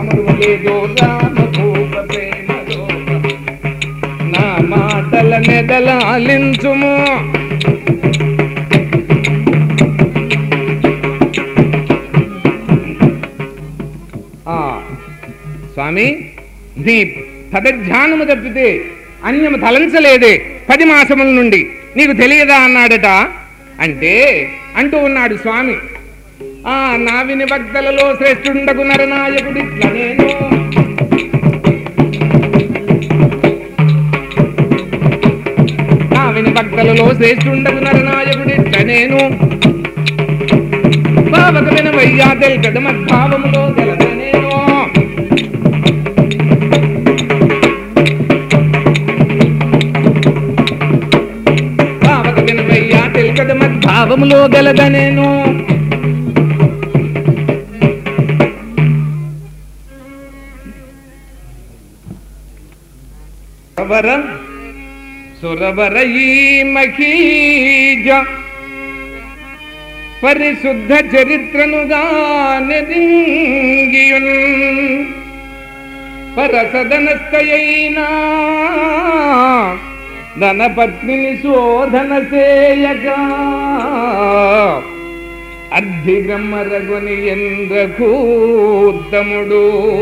మరువలేదో రామ భూప ప్రేమలో నా మాటల నెదలాలించుము ఆ, స్వామి నీ పదధ్యానము తప్పితే అన్యము తలంచలేదే పది మాసముల నుండి నీకు తెలియదా అన్నాడట అంటే అంటూ ఉన్నాడు స్వామి ఆ నా విని భక్తులలో శ్రేష్ఠుండకు నరనాయకుడిట్ల నేను నా విని భక్తులలో శ్రేష్ఠుండకు నరనాయకుడిట్ల నేను భావక వినవయ్యా తెల్కడు మద్భావములో గలద నేను భావక వినవయ్యా తెల్కడు మద్భావములో గలద నేను సురవర సురవర ఈ మహీజ పరిశుద్ధ చరిత్రనుగా నెదింగియున్ పరసదనస్థయైనా ధనపత్నిని శోధన చేయగా అర్ధిగ్రమ్మరగుని ఎంద్రకూద్దముడు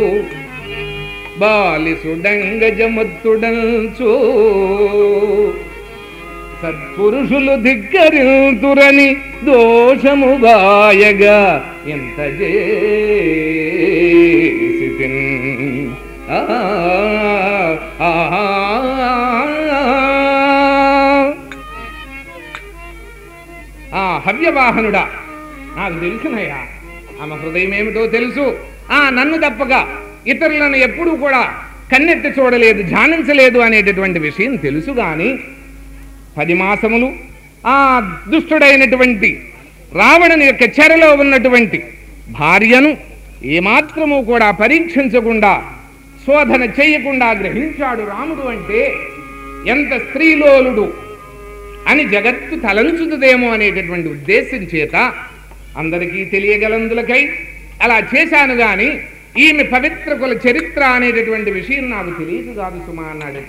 బాలిసుడంగజమత్తుడంచు సత్పురుషులు ధిక్కరింతురని దోషము బాయగా ఎంత చేసి ఆ ఆ, ఆ హవ్యవాహనుడా నాకు తెలుసునయ్యా ఆమె హృదయం ఏమిటో తెలుసు ఆ నన్ను తప్పగా ఇతరులను ఎప్పుడూ కూడా కన్నెత్తి చూడలేదు ధ్యానించలేదు అనేటటువంటి విషయం తెలుసు గాని పది మాసములు ఆ దుష్టుడైనటువంటి రావణుని యొక్క చెరలో ఉన్నటువంటి భార్యను ఏమాత్రము కూడా పరీక్షించకుండా శోధన చేయకుండా గ్రహించాడు రాముడు అంటే ఎంత స్త్రీలోలుడు అని జగత్తు తలంచుతుందేమో అనేటటువంటి ఉద్దేశం చేత అందరికీ తెలియగలందులకై అలా చేశాను గాని ఈమె పవిత్ర కుల చరిత్ర అనేటటువంటి విషయం నాకు తెలియదు కాదు సుమా అన్నాడట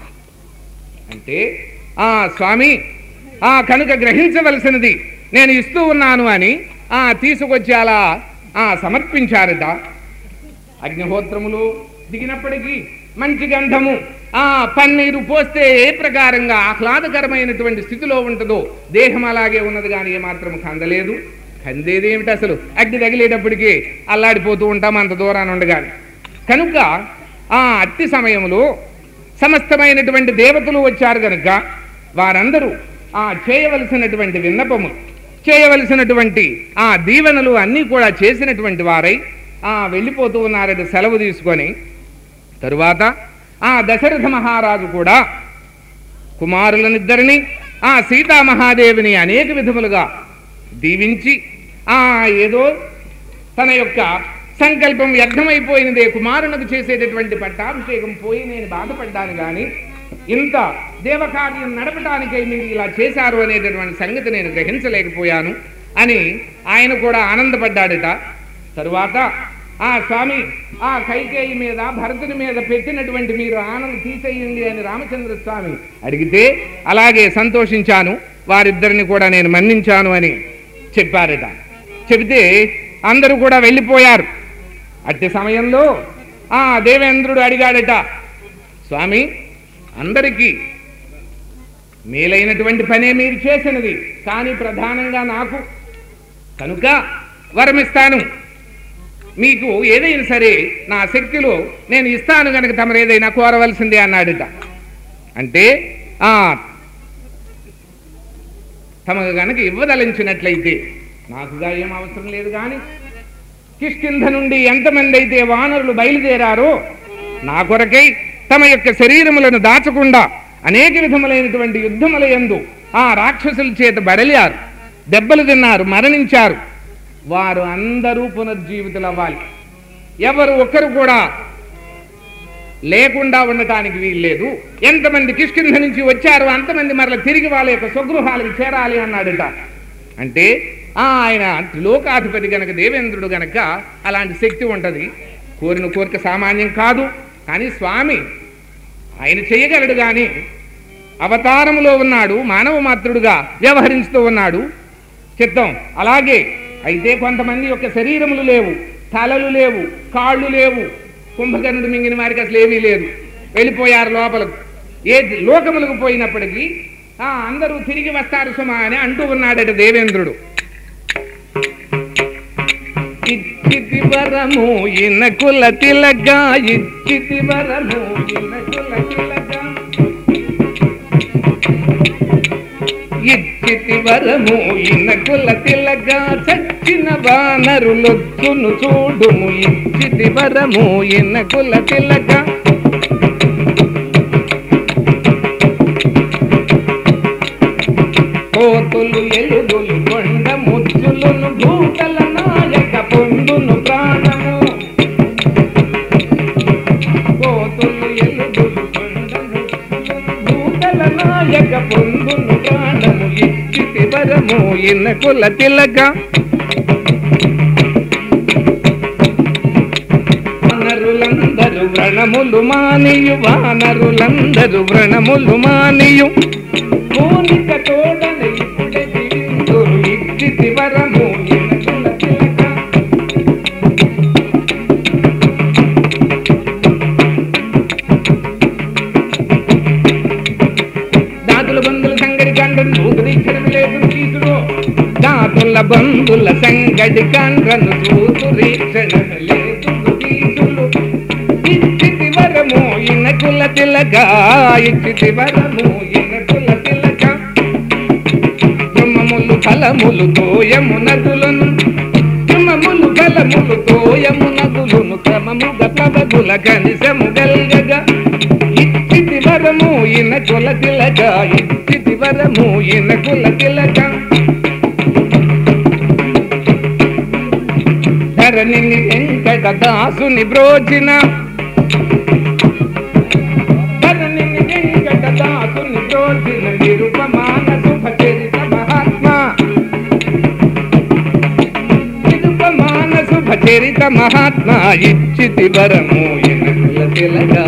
అంటే ఆ స్వామి ఆ కనుక గ్రహించవలసినది నేను ఇస్తూ ఉన్నాను అని ఆ తీసుకొచ్చి అలా ఆ సమర్పించారట అగ్నిహోత్రములు దిగినప్పటికీ మంచి గంధము ఆ పన్నీరు పోస్తే ఏ ప్రకారంగా ఆహ్లాదకరమైనటువంటి స్థితిలో ఉంటుందో దేహం అలాగే ఉన్నది కానీ ఏమాత్రం కందలేదు కందేది ఏమిటి అసలు అగ్ని తగిలేటప్పటికీ అల్లాడిపోతూ ఉంటాం అంత దూరాన్ని ఉండగాని కనుక ఆ అట్టి సమయంలో సమస్తమైనటువంటి దేవతలు వచ్చారు కనుక వారందరూ ఆ చేయవలసినటువంటి విన్నపము చేయవలసినటువంటి ఆ దీవెనలు అన్నీ కూడా చేసినటువంటి వారై ఆ వెళ్ళిపోతూ ఉన్నారట సెలవు తీసుకొని తరువాత ఆ దశరథ మహారాజు కూడా కుమారులనిద్దరిని ఆ సీతామహాదేవిని అనేక విధములుగా దీవించి ఆ ఏదో తన యొక్క సంకల్పం వ్యర్థమైపోయినదే కుమారునకు చేసేటటువంటి పట్టాభిషేకం పోయి నేను బాధపడ్డాను కానీ ఇంత దేవకార్యం నడపటానికై మీరు ఇలా చేశారు అనేటటువంటి సంగతి నేను గ్రహించలేకపోయాను అని ఆయన కూడా ఆనందపడ్డాడట తరువాత ఆ స్వామి ఆ కైకేయి మీద భరతుని మీద పెట్టినటువంటి మీరు ఆనందం తీసేయండి అని రామచంద్ర స్వామి అడిగితే అలాగే సంతోషించాను వారిద్దరిని కూడా నేను మన్నించాను అని చెప్పారట చెబితే అందరూ కూడా వెళ్ళిపోయారు అట్టి సమయంలో ఆ దేవేంద్రుడు అడిగాడట స్వామి అందరికీ మేలైనటువంటి పనే మీరు చేసినది కానీ ప్రధానంగా నాకు కనుక వరమిస్తాను మీకు ఏదైనా సరే నా శక్తిలో నేను ఇస్తాను కనుక తమరు ఏదైనా కోరవలసిందే అన్నాడట అంటే ఆ తమకు గనక ఇవ్వదలించినట్లయితే నాకుగా ఏం అవసరం లేదు కానీ కిష్కింధ నుండి ఎంతమంది అయితే వానరులు బయలుదేరారో నా కొరకై తమ యొక్క శరీరములను దాచకుండా అనేక విధములైనటువంటి యుద్ధముల యందు ఆ రాక్షసుల చేత బడలియారు దెబ్బలు తిన్నారు మరణించారు వారు అందరూ పునర్జీవితులు అవ్వాలి ఎవరు ఒక్కరు కూడా లేకుండా ఉండటానికి వీల్లేదు ఎంతమంది కిష్కింధ నుంచి వచ్చారో అంతమంది మరల తిరిగి వాళ్ళ యొక్క స్వగృహాలకు చేరాలి అన్నాడట అంటే ఆ ఆయన త్రిలోకాధిపతి గనక దేవేంద్రుడు గనక అలాంటి శక్తి ఉంటది కోరిన కోరిక సామాన్యం కాదు కానీ స్వామి ఆయన చేయగలడు కానీ అవతారములో ఉన్నాడు మానవ మాతృడుగా వ్యవహరిస్తూ ఉన్నాడు చిత్తం అలాగే అయితే కొంతమంది యొక్క శరీరములు లేవు తలలు లేవు కాళ్ళు లేవు కుంభకర్ణుడు మింగిన వారికి అసలు ఏమీ లేదు వెళ్ళిపోయారు లోపలకు ఏ లోకములకు పోయినప్పటికీ ఆ అందరూ తిరిగి వస్తారు సుమా అని అంటూ ఉన్నాడట దేవేంద్రుడు ఇచ్చితి వరము ఇన్న కుల తిలగా ఇచ్చితి వరము ఇన్న కుల తిలగా ఇచ్చితి వరము ఇన్న కుల తిలగా చచ్చిన వానరులొచ్చును చూడుము ఇచ్చితి వరము ఇన్న కుల తిలగా కోతులు ఎలుగులు కొండ ముచ్చులను భూతల నాయక పొందును ప్రాణము కోతులు ఎలుగులు కొండ ముచ్చులను భూతల నాయక పొందును ప్రాణము ఇచ్చితి వరము ఇన్న కుల తిలక వానరులందరూ వ్రణములు మానియు వానరులందరూ వ్రణములు మానియు పూనిక తోడన ఇప్పుడే దివిందురు ఇచ్చితి వరము ఇనకుల తిలక. దాతుల బంధుల సంగడి కండ్రను చూతురీక్షణము లేదు తీసుడు దాతుల బంధుల సంగడి కండ్రను చూతురీక్షణము లేదు తీసులు ఇచ్చితి వరము ఇనకుల తిలక ఇచ్చితి వరము ఇనకుల తిలక బ్రహ్మములు ఫలములు తోయము నదులను బ్రహ్మములు ఫలములు తోయము నదులను క్రమముగ ప్రభగుల కనిసము గల్గగా ఇచ్చితి వరము ఇన కుల తిలక ఇచ్చితి వరము ఇన కుల తిలక ధరణి వెంకట దాసుని బ్రోచిన ధరణి వెంకట దాసుని బ్రోచిన నిరుపమాన శుభ చరిత మహాత్మా నిరుపమాన శుభ చరిత మహాత్మా ఇచ్చితి వరము ఎనకుల తిలగా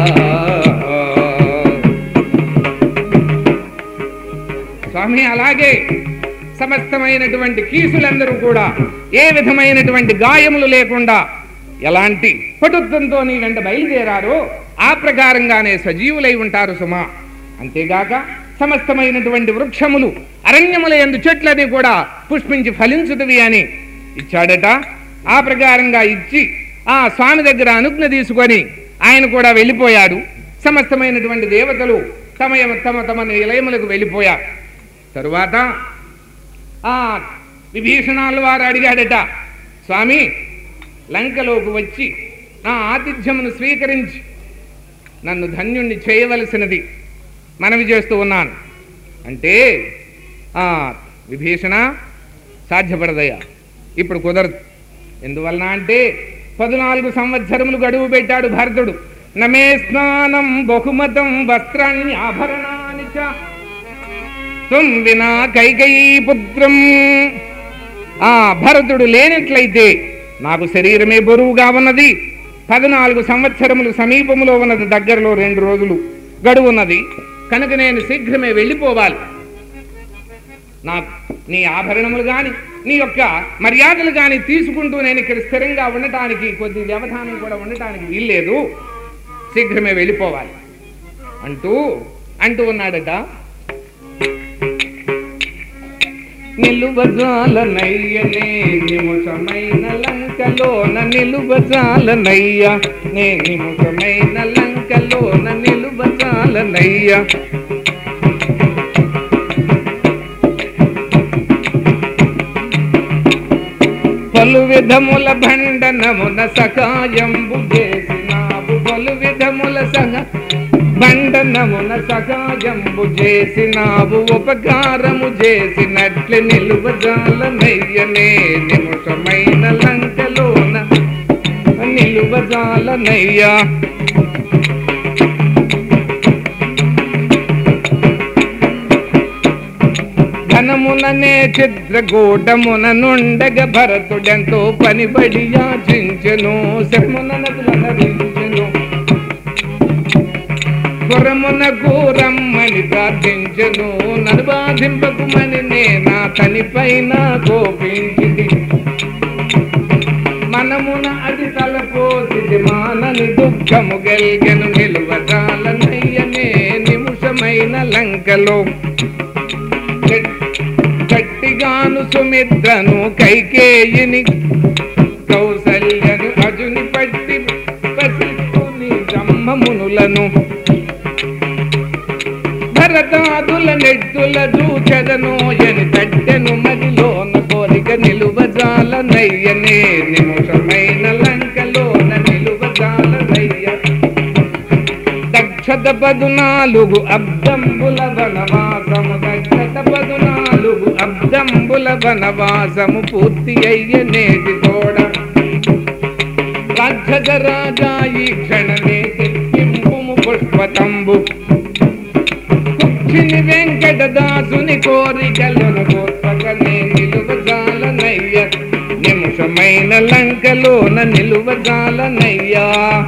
స్వామి అలాగే సమస్తమైనటువంటి కీసులందరూ కూడా ఏ విధమైనటువంటి గాయములు లేకుండా ఎలాంటి పటుత్వంతో నీ వెంట బయలుదేరారో ఆ ప్రకారంగానే సజీవులై ఉంటారు సుమా అంతేగాక సమస్తమైనటువంటి వృక్షములు అరణ్యముల ఎందు చెట్లని కూడా పుష్పించి ఫలించుతవి అని ఇచ్చాడట ఆ ప్రకారంగా ఇచ్చి ఆ స్వామి దగ్గర అనుజ్ఞ తీసుకొని ఆయన కూడా వెళ్ళిపోయాడు సమస్తమైనటువంటి దేవతలు తమ తమ తమ నిలయములకు వెళ్ళిపోయారు తరువాత ఆ విభీషణాలు వారు అడిగాడట స్వామి లంకలోకి వచ్చి నా ఆతిథ్యమును స్వీకరించి నన్ను ధన్యుణ్ణి చేయవలసినది మనవి చేస్తూ ఉన్నాను అంటే ఆ విభీషణ సాధ్యపడదయ్యా ఇప్పుడు కుదరదు ఎందువలన అంటే పద్నాలుగు సంవత్సరములు గడువు పెట్టాడు భరతుడు నమే స్నానం బహుమతం వస్త్రాన్ని ఆభరణాన్ని చ త్వం వినా కైకయీ పుత్రం ఆ భరతుడు లేనట్లయితే నాకు శరీరమే బరువుగా ఉన్నది పద్నాలుగు సంవత్సరములు సమీపములో ఉన్నది దగ్గరలో రెండు రోజులు గడువున్నది కనుక నేను శీఘ్రమే వెళ్ళిపోవాలి నాకు నీ ఆభరణములు గాని నీ యొక్క మర్యాదలు గాని తీసుకుంటూ నేను ఇక్కడ స్థిరంగా ఉండటానికి కొద్ది వ్యవధానం కూడా ఉండటానికి వీల్లేదు శీఘ్రమే వెళ్ళిపోవాలి అంటూ అంటూ ఉన్నాడట నిలువజాలనయ్యనే నిముషమైన లంకలోన నిలువజాలనయ్య నే నిముషమైన లంకలోన నిలువజాలనయ్య పలు విధముల భండనమున సకాయంబు చేసినావు పలు విధముల సహ బండనమున సకాయంబు చేసినావు ఉపకారము చేసినట్లు నిలువజాలనయ్యనే నిముషమైన లంకలోన నిలువజాలనయ్యా ఘనమున వనముననే చిత్రకూటమున నుండగ భరతుడెంతో పనిబడి యాచించెను శమున నదులనరించెను పురమునకు రమ్మని ప్రార్థించెను నన్ను బాధింపకుమని నేనా తని పైన కోపించింది మనమున అది తలపోసిది మానని దుఃఖము గెల్గెను నిలువజాలనయ్యనే నిముషమైన లంకలో గట్- గట్టిగాను సుమిత్రను కైకేయిని కౌసల్యను అజుని పట్టి పసిక్కుని బ్రహ్మమునులను భరతాదుల నెట్టుల దూచెదను ఎని తట్టెను మదిలోన కోరిక నిలువజాల నయ్యనే నిముషమైన లంకలోన నిలువజాల నయ్య దక్షత పదునాలుగు అబ్దంబుల వనవాసము దక్షత పదునాలుగు అబ్దంబుల వనవాసము పూర్తి అయ్యనేటి తోడ రాక్షస రాజా ఈ క్షణమే తెప్పింపుము పుష్పతంబు కుక్షిని వెంకటదాసుని కోరికలను గోపకనే నిలువజాలనయ్య నిమిషమైన లంకలోన నిలువజాలనయ్యా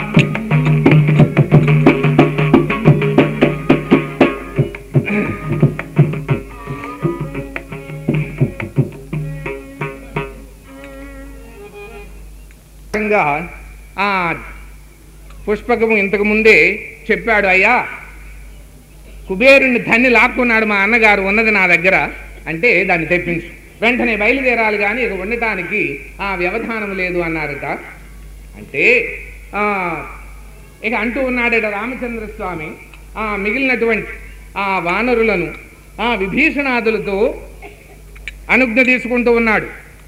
విధంగా ఆ పుష్పకము ఇంతకు ముందే చెప్పాడు అయ్యా కుబేరుని ధన్ని లాక్కున్నాడు మా అన్నగారు ఉన్నది నా దగ్గర అంటే దాన్ని తెప్పించు వెంటనే బయలుదేరాలి కానీ ఇక ఉండటానికి ఆ వ్యవధానం లేదు అన్నారట అంటే ఆ, ఇక అంటూ ఉన్నాడట రామచంద్ర స్వామి ఆ మిగిలినటువంటి ఆ వానరులను ఆ విభీషణాదులతో అనుజ్ఞ తీసుకుంటూ ఉన్నాడు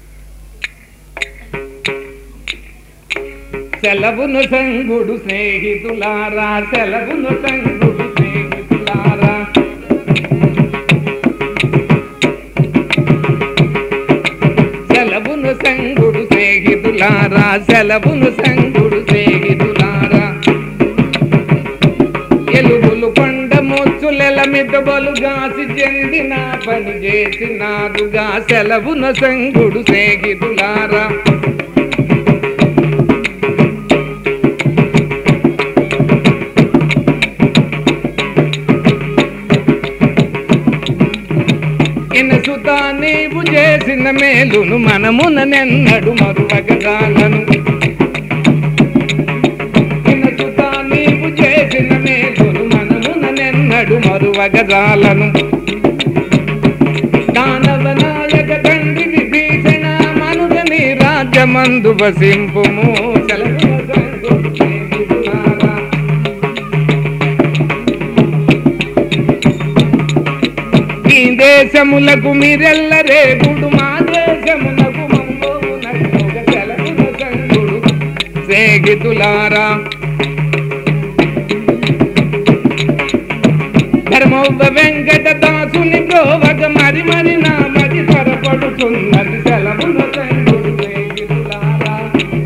సెలవును సంగుడు స్నేహితులారా సెలవును సంగుడు స్నేహితులారా సెలవును సంగుడు స్నేహితులారా సెలవును సంగుడు స్నేహితులారా ఎలుగులు కొండ మొచ్చులెల మితబలుగాసి చెందిన పని చేసినారుగా సెలవున సంగుడు స్నేహితులారా ఇనసుతా నీవు చేసిన మేలును మనమున నెన్నడు మరువగజాలను ఇనసుతా నీవు చేసిన మేలును మనమున నెన్నడు మరువగజాలను దానవ నాయక తండ్రి విభీషణ మనుగని రాజ్యమందు వసింపుము సెలవున సంగుడు స్నేహితులారా. ఈ దేశములకు మీరెల్ల రేపుడు మా దేశమునకు మమ్మోనట్టుగా సెలవున సంగుడు స్నేహితులారా ధర్మవ్వ వెంకట దాసుని గోవగ మరి మరి నా మది త్వరపడుతున్నది సెలవున సంగుడు స్నేహితులారా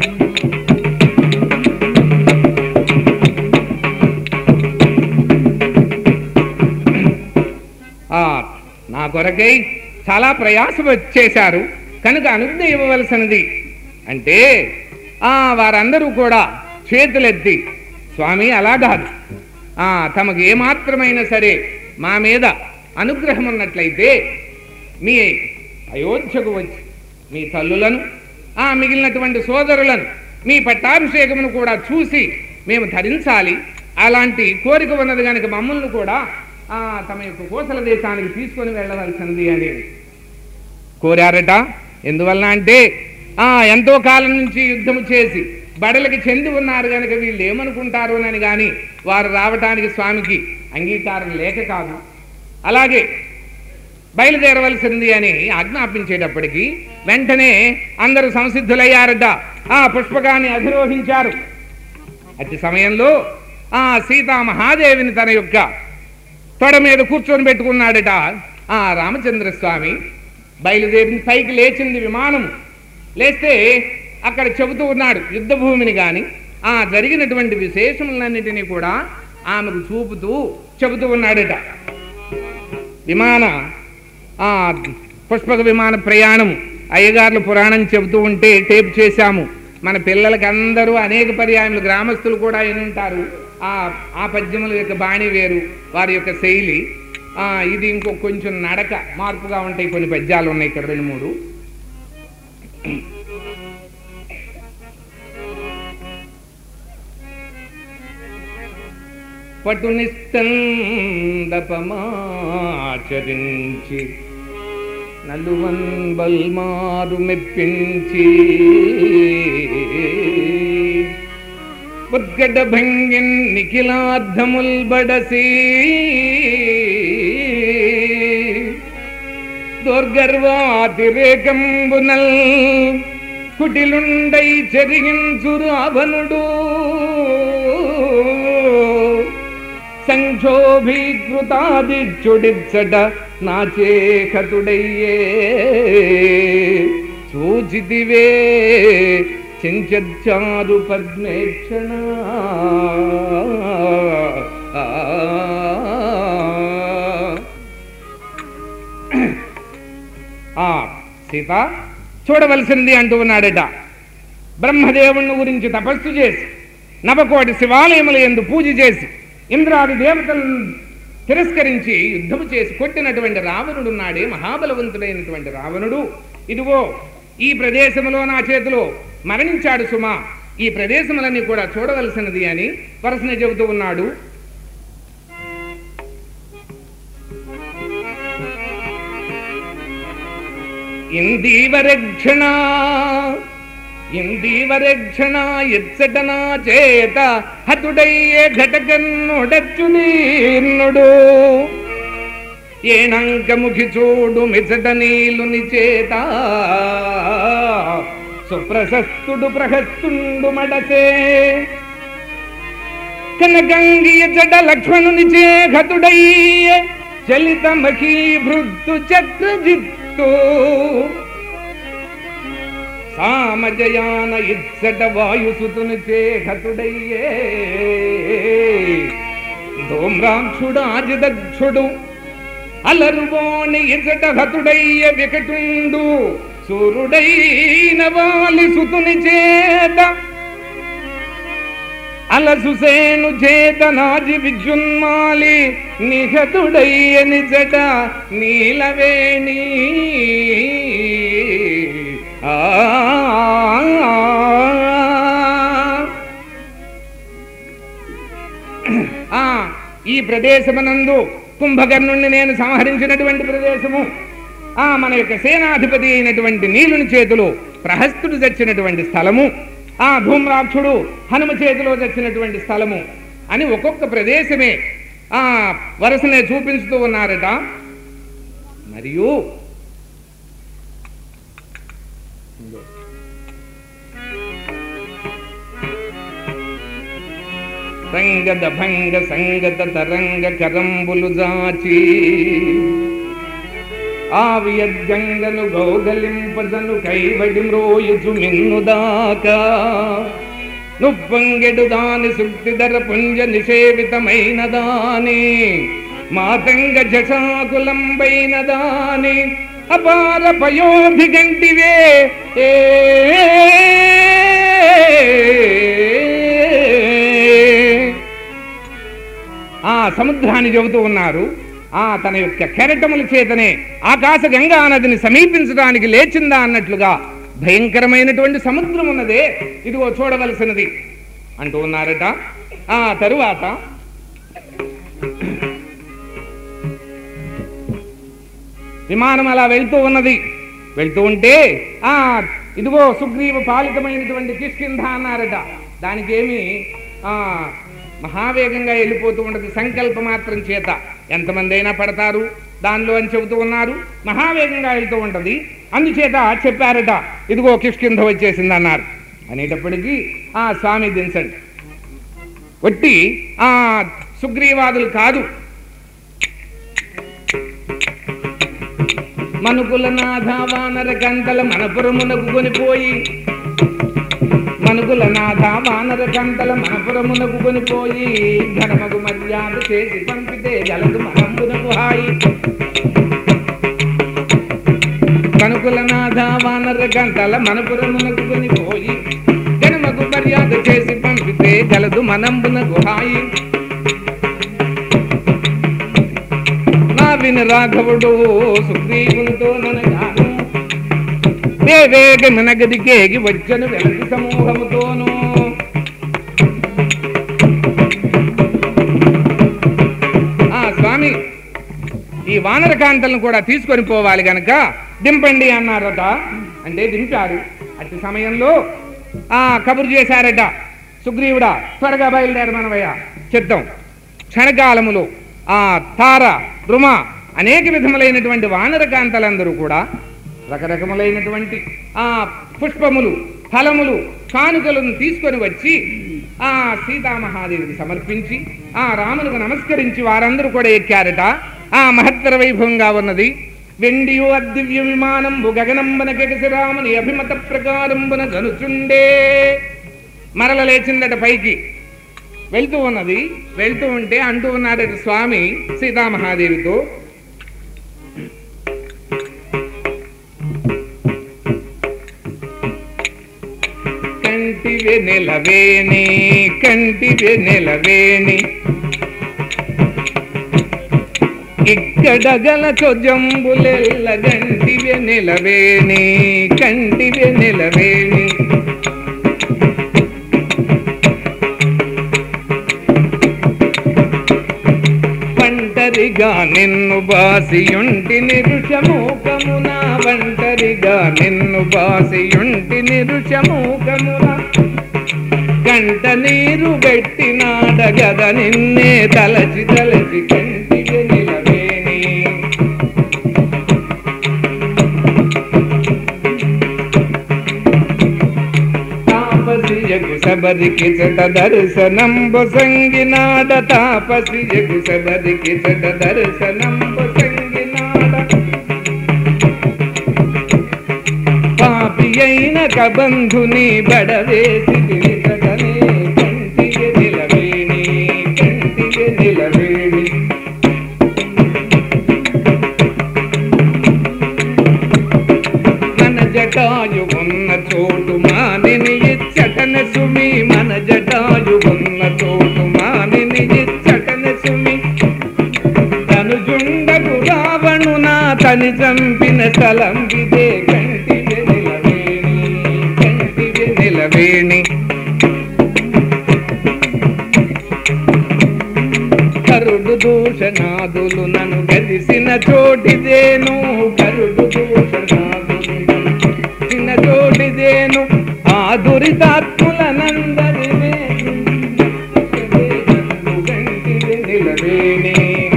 ఆ, నా కొరకై చాలా ప్రయాసం చేశారు కనుక అనుజ్ఞ ఇవ్వవలసినది అంటే ఆ వారందరూ కూడా చేతులెత్తి స్వామి అలా కాదు ఆ, తమకు ఏమాత్రమైనా సరే మా మీద అనుగ్రహం ఉన్నట్లయితే మీ అయోధ్యకు వచ్చి మీ తల్లులను ఆ మిగిలినటువంటి సోదరులను మీ పట్టాభిషేకమును కూడా చూసి మేము ధరించాలి అలాంటి కోరిక ఉన్నది కనుక మమ్మల్ని కూడా ఆ తమ యొక్క కోసల దేశానికి తీసుకొని వెళ్ళవలసినది అని కోరారట ఎందువలన అంటే ఆ ఎంతో కాలం నుంచి యుద్ధము చేసి బడలకి చెంది ఉన్నారు కనుక వీళ్ళు ఏమనుకుంటారు అని కానీ వారు రావటానికి స్వామికి అంగీకారం లేక కాదు అలాగే బయలుదేరవలసింది అని ఆజ్ఞాపించేటప్పటికి వెంటనే అందరూ సంసిద్ధులయ్యారట ఆ పుష్పకాన్ని అధిరోహించారు అతి సమయంలో ఆ సీతా మహాదేవిని తన యొక్క తొడ మీద కూర్చొని పెట్టుకున్నాడట ఆ రామచంద్ర స్వామి బయలుదేరి పైకి లేచింది విమానం లేస్తే అక్కడ చెబుతూ ఉన్నాడు యుద్ధ భూమిని కానీ ఆ జరిగినటువంటి విశేషములన్నిటినీ కూడా ఆమెకు చూపుతూ చెబుతూ ఉన్నాడట విమాన ఆ పుష్పక విమాన ప్రయాణం అయ్యగారులు పురాణం చెబుతూ ఉంటే టేప్ చేశాము మన పిల్లలకి అందరూ అనేక పర్యాయములు గ్రామస్తులు కూడా విని ఉంటారు ఆ ఆ పద్యముల యొక్క బాణి వేరు వారి యొక్క శైలి ఆ, ఇది ఇంకో కొంచెం నడక మార్పుగా ఉంటాయి కొన్ని పద్యాలు ఉన్నాయి ఇక్కడ రెండు మూడు పటునిస్తందపమాచరించి నలువన్ బల్మారు మెప్పించి ఉద్గడ భంగిన్ నిఖిలార్థముల్ బడసి దుర్గర్వాతిరేకంబునల్ కుటిలుండై చెరిగించు రావణుడు సంక్షోభీకృతాదిచ్చుడిచ్చట నాచేహతుడయ్యే సూచితివే చించారు పద్మేక్షణ ఆ సీత చూడవలసింది అంటూ ఉన్నాడట బ్రహ్మదేవుని గురించి తపస్సు చేసి నవకోటి శివాలయముల ఎందు పూజ చేసి ఇంద్రాది దేవతలను తిరస్కరించి యుద్ధము చేసి కొట్టినటువంటి రావణుడు ఉన్నాడే మహాబలవంతుడైనటువంటి రావణుడు ఇదిగో ఈ ప్రదేశములో నా చేతిలో మరణించాడు సుమా ఈ ప్రదేశములన్నీ కూడా చూడవలసినది అని వరసన చెబుతూ ఉన్నాడు ఇందీవరక్షణ ఇందీవరక్షణ ఎచ్చటనా చేత హతుడయ్యే ఘటకన్నుడచ్చునీర్నుడు ఏనంకముఖి చూడు మిచట నీలుని చేత సుప్రశస్తుడు ప్రహస్తుండు మడసే కనగంగియ జడ లక్ష్మణుని చే ఘతుడయ్యే చలిత మహీ భృత్తు చక్రజిత్తు సామజయాన ఇచ్చట వాయుసుతుని చే హతుడయ్యే ధూమ్రాక్షుడు ఆజిదక్షుడు అలరువాణి ఇచ్చట హతుడయ్య వికటుండు సూర్యుడైన వాలి సుతుని చేత అలసుసేను చేత నాజి విద్యున్మాలి నిహతుడయ్య నిజట నీలవేణి ఆ ఆ, ఈ ప్రదేశమునందు కుంభకర్ణుణ్ణి నేను సంహరించినటువంటి ప్రదేశము ఆ మన యొక్క సేనాధిపతి అయినటువంటి నీలుని చేతిలో ప్రహస్తుడు చచ్చినటువంటి స్థలము ఆ ధూమ్రాక్షుడు హనుమ చేతిలో చచ్చినటువంటి స్థలము అని ఒక్కొక్క ప్రదేశమే ఆ వరసనే చూపించుతూ ఉన్నారట మరియు రంగద భంగ సంగత తరంగ కరంబులు జాచి ఆవియద్గంగను గౌగలింపదను కైవడి మ్రోయుచు మిన్నుదాకా నుప్పంగెడు దాని సుక్తిధర పుంజ నిషేవితమైన దాని మాతంగ జషాకులంబైన దాని అపార పయోధిగంటివే ఏ ఆ సముద్రాన్ని చెబుతూ ఉన్నారు ఆ తన యొక్క కెరటముల చేతనే ఆకాశ గంగా నదిని సమీపించడానికి లేచిందా అన్నట్లుగా భయంకరమైనటువంటి సముద్రం ఉన్నదే ఇదిగో చూడవలసినది అంటూ ఉన్నారట ఆ తరువాత విమానం అలా వెళ్తూ ఉన్నది వెళ్తూ ఉంటే ఆ ఇదిగో సుగ్రీవ పాలితమైనటువంటి కిష్కింధ అన్నారట దానికి ఏమి ఆ మహావేగంగా వెళ్ళిపోతూ ఉండదు సంకల్ప మాత్రం చేత ఎంతమంది అయినా పడతారు దానిలో అని చెబుతూ ఉన్నారు మహావేగంగా వెళ్తూ ఉంటది అందుచేత చెప్పారట ఇదిగో కిష్కింధ వచ్చేసింది అన్నారు అనేటప్పటికీ ఆ స్వామి దించండి వట్టి ఆ సుగ్రీవాదులు కాదు మనుకుల నాథ వానర కంతల మనపురమునకు కొనిపోయి మనుకుల నాథ వానర కంతల మనపురమునకు కొనిపోయి ఘనమగు మర్యాద చేసి పంపితే గలదు మనంబునకు హాయి కనుకుల నాథ వానర గంటల మనపురమునకు కొనిపోయి జనమకు మర్యాద చేసి పంపితే కలదు మనంబునకు హాయి నా విని రాఘవుడు సుగ్రీవునితో ననగాను వేవేగ మినగదికేగి వచ్చను వెలసి సమూహముతోను ఆ స్వామి ఈ వానరకాంతలను కూడా తీసుకొని పోవాలి గనక దింపండి అన్నారట అంటే దింపారు అట్టి సమయంలో ఆ కబురు చేశారట సుగ్రీవుడా త్వరగా బయలుదేరు మనవయ్య చిత్తం క్షణకాలములో ఆ తార రుమ అనేక విధములైనటువంటి వానరకాంతలందరూ కూడా రకరకములైనటువంటి ఆ పుష్పములు ఫలములు కానుకలను తీసుకొని వచ్చి ఆ సీతామహాదేవికి సమర్పించి ఆ రామునికి నమస్కరించి వారందరూ కూడా ఎక్కారట ఆ మహత్తర వైభవంగా ఉన్నది వెండియు అద్దివ్య విమానంబు గగనంబన కెగసి రాముని అభిమత ప్రకారంబున గనుచుండే మరల లేచిందట పైకి వెళ్తూ ఉన్నది వెళ్తూ ఉంటే అంటూ ఉన్నాడట స్వామి సీతామహాదేవితో కంటివే నెలవేణి కంటివే నెలవేణి ఇక్కడ గల చొజంబులెల్ల గంటివే నెలవేణి కంటివే నెలవేణి ఒంటరిగా నిన్ను బాసియుంటి నిరుషమూకమున ఒంటరిగా నిన్ను బాసియుంటి నిరుషమూకమున కంట నీరు పెట్టినాడ గద నిన్నే తలచి తలచి కంటికి నిలవేణి తాపసియగు సబరికి చట దర్శనంబు సంగినాడ తాపసియగు సబరికి చట దర్శనంబు సంగినాడ పాపి అయిన కబంధుని బడవేసి తిరిగటనే కంటికి నిలవేణి కంటికి నిలవేణి మన జటాయు ఉన్న చోటు మానిని ఇచ్చటన సుమి మన జటాయు ఉన్న చోటు మానిని ఇచ్చటన సుమి తనుజుండకు రావణు నా తని చంపిన స్థలం విదే కంటివే నిలవేణి కంటివే నిలవేణి కరుడు దూషణాదులు నన్ను గదిసిన చోటిదేను కరుడు దూషణాదులు నన్ను గదిసిన చోటిదేను ఆ దురితాత్ములనందరినే గంటివే నిలవేణి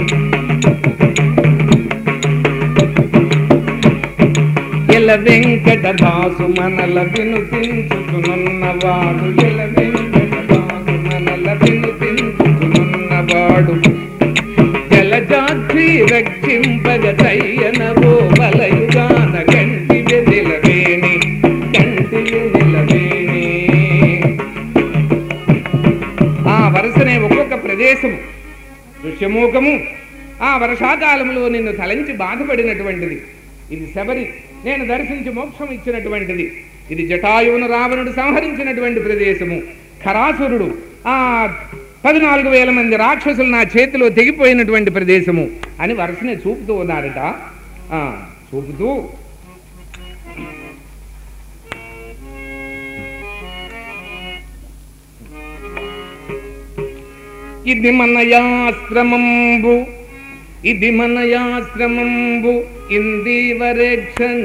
ఎల వెంకట దాసు మనల వినుతించుతున్నవాడు ఎల వెంకట దాసు మనల వినుతించుతున్నవాడు జలజాక్షి రక్షింపగ తయ్యనవో వలయుగాన కంటి నిలవేణి కంటి నిలవేణి ఆ వరుసనే ఒక్కొక్క ప్రదేశము దృశ్యమూకము ఆ వర్షాకాలంలో నిన్ను తలంచి బాధపడినటువంటిది ఇది శబరి నేను దర్శించి మోక్షం ఇచ్చినటువంటిది ఇది జటాయువును రావణుడు సంహరించినటువంటి ప్రదేశము ఖరాసురుడు ఆ పద్నాలుగు వేల మంది రాక్షసులు నా చేతిలో తెగిపోయినటువంటి ప్రదేశము అని వరుసనే చూపుతూ ఉన్నారట ఆ, చూపుతూ ఇది మనయాశ్రమంబు ఇది మనయాశ్రమంబు ఇందీవరేక్షణ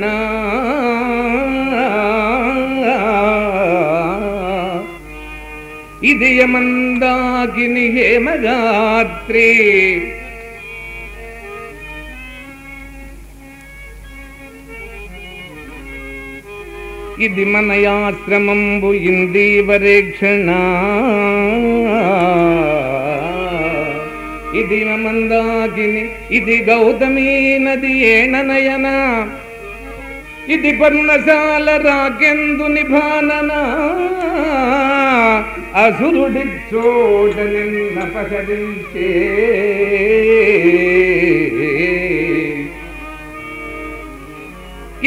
ఇది యమందాకిని హేమగాత్రి ఇది మనయాశ్రమంబు ఇందీవరేక్షణ ఇది మందాకిని ఇది గౌతమీ నది ఏణనయన ఇది పర్ణశాల రాకెందు నిభానన అసురుడి చోట నిన్న పసరించే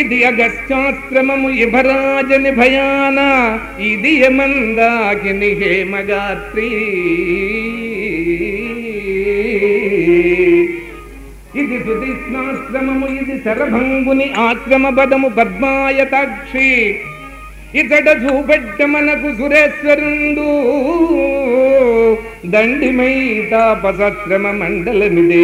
ఇది అగస్త్యాశ్రమము ఇభరాజని భయాన ఇది యమందాకిని హేమగాత్రి ఇది సుధిష్ణాశ్రమము ఇది శరభంగుని ఆశ్రమ పదము పద్మాయతాక్షి ఇతడ చూపెట్ట మనకు సురేశ్వరుండు దండిమై తాపసశ్రమ మండలమిదే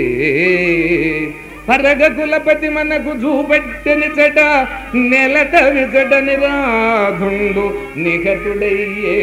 పరగ కులపతి మనకు చూపెట్టని చట నెలట విచట నిరాధుండు నిఘటుడయ్యే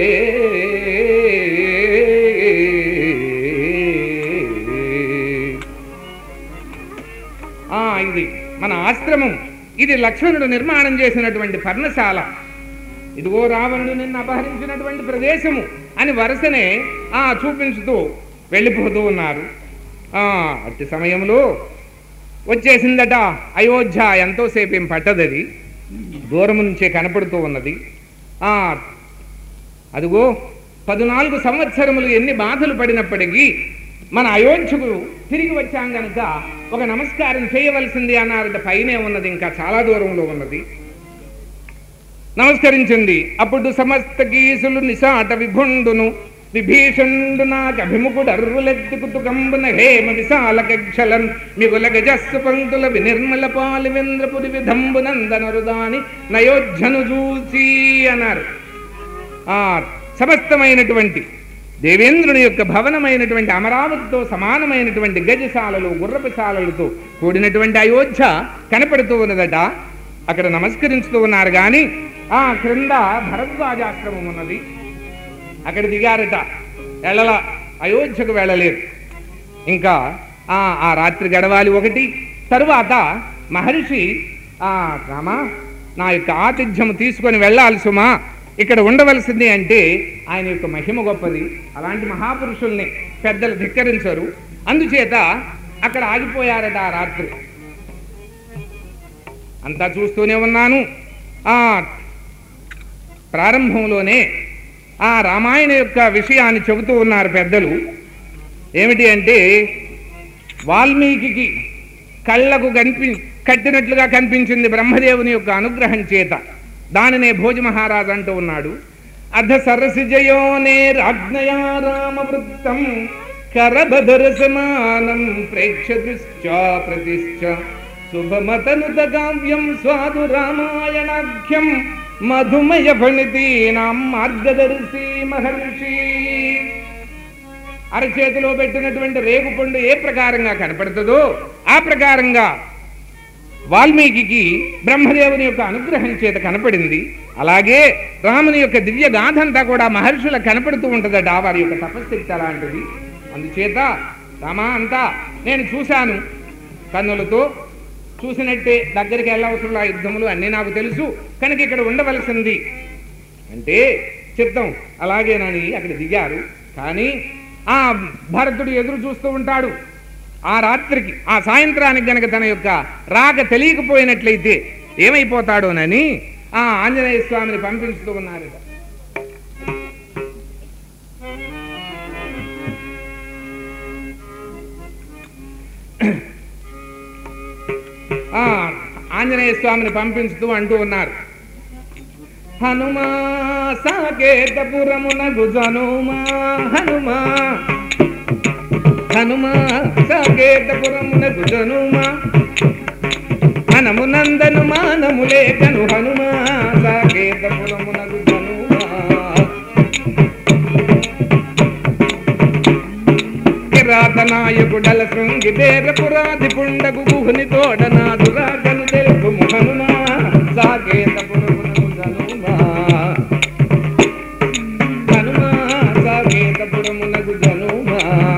ఆ ఇది మన ఆశ్రమం ఇది లక్ష్మణుడు నిర్మాణం చేసినటువంటి పర్ణశాల ఇదిగో రావణుడు నిన్ను అపహరించినటువంటి ప్రదేశము అని వరుసనే ఆ చూపించుతూ వెళ్ళిపోతూ ఉన్నారు ఆ అట్టి సమయంలో వచ్చేసిందట అయోధ్య ఎంతోసేపు ఏం పట్టదది దూరం నుంచే కనపడుతూ ఉన్నది ఆ అదిగో పద్నాలుగు సంవత్సరములు ఎన్ని బాధలు పడినప్పటికీ మన అయోధ్యకు తిరిగి వచ్చాం గనుక ఒక నమస్కారం చేయవలసింది అన్నారట పైనే ఉన్నది ఇంకా చాలా దూరంలో ఉన్నది నమస్కరించింది అప్పుడు సమస్త గీసులు నిశాట విభుండును విభీషణుడు నాకు అభిముఖుడు అర్రులెత్తుకుతు కంబున హేమ విశాల కక్షలన్ మిగుల గజస్సు పంక్తుల వినిర్మల పాలివేంద్రపురి విధంబునందనరుదాని నయోధ్యను చూచి అన్నారు ఆ సమస్తమైనటువంటి దేవేంద్రుని యొక్క భవనమైనటువంటి అమరావతితో సమానమైనటువంటి గజశాలలు గుర్రపశాలలతో కూడినటువంటి అయోధ్య కనపడుతూ ఉన్నదట అక్కడ నమస్కరించుతూ ఉన్నారు కానీ ఆ క్రింద భరద్వాజాశ్రమం ఉన్నది అక్కడ దిగారట వెళ్ళల అయోధ్యకు వెళ్ళలేరు ఇంకా ఆ ఆ రాత్రి గడవాలి ఒకటి తరువాత మహర్షి ఆ రామా నా యొక్క ఆతిథ్యము తీసుకొని వెళ్ళాలి సుమా ఇక్కడ ఉండవలసింది అంటే ఆయన యొక్క మహిమ గొప్పది అలాంటి మహాపురుషుల్ని పెద్దలు ధిక్కరించరు అందుచేత అక్కడ ఆగిపోయారట ఆ రాత్రి అంతా చూస్తూనే ఉన్నాను ఆ ప్రారంభంలోనే ఆ రామాయణ యొక్క విషయాన్ని చెబుతూ ఉన్నారు పెద్దలు ఏమిటి అంటే వాల్మీకి కళ్ళకు కనిపి కట్టినట్లుగా కనిపించింది బ్రహ్మదేవుని యొక్క అనుగ్రహం చేత దానినే భోజ మహారాజు అంటూ ఉన్నాడు అధ సరసిజయోనే రాజ్ఞయా రామవృత్తం కరబధర సమానం ప్రేక్ష దృశ్చా ప్రతిశ్చ శుభమతనుత కావ్యం స్వాదు రామాయణాఖ్యం మధుమయ ఫణితీనాం మార్గదర్శి మహర్షి అరచేతిలో పెట్టినటువంటి రేగుపండు ఏ ప్రకారంగా కనపడుతుందో ఆ ప్రకారంగా వాల్మీకి బ్రహ్మదేవుని యొక్క అనుగ్రహం చేత కనపడింది అలాగే రాముని యొక్క దివ్య గాథ అంతా కూడా మహర్షులకు కనపడుతూ ఉంటుందట వారి యొక్క తపశక్తి అలాంటిది అందుచేత రామా అంతా నేను చూశాను కన్నులతో చూసినట్టే దగ్గరికి వెళ్ళవసరం యుద్ధములు అన్నీ నాకు తెలుసు కనుక ఇక్కడ ఉండవలసింది అంటే చిత్తం అలాగేనని అక్కడ దిగారు కానీ ఆ భరతుడు ఎదురు చూస్తూ ఉంటాడు ఆ రాత్రికి ఆ సాయంత్రానికి గనక తన యొక్క రాక తెలియకపోయినట్లయితే ఏమైపోతాడోనని ఆ ఆంజనేయ స్వామిని పంపించుతూ ఉన్నారట ఆ ఆంజనేయ స్వామిని పంపించుతూ అంటూ ఉన్నారు హనుమా సాకేతపురమున గుజనుమా హనుమా హనుమా సాకేతపురమున గుజనుమా మనమునందను మానములేకను హనుమా సాకేతపురమున గుజనుమా కిరాత నాయకుడల శృంగి బేర పురాధి పుండగు గుహుని తోడనాదురాగను తెలుపు హనుమా సాకేతపురమున గుజనుమా హనుమా సాకేతపురమునకు జనుమా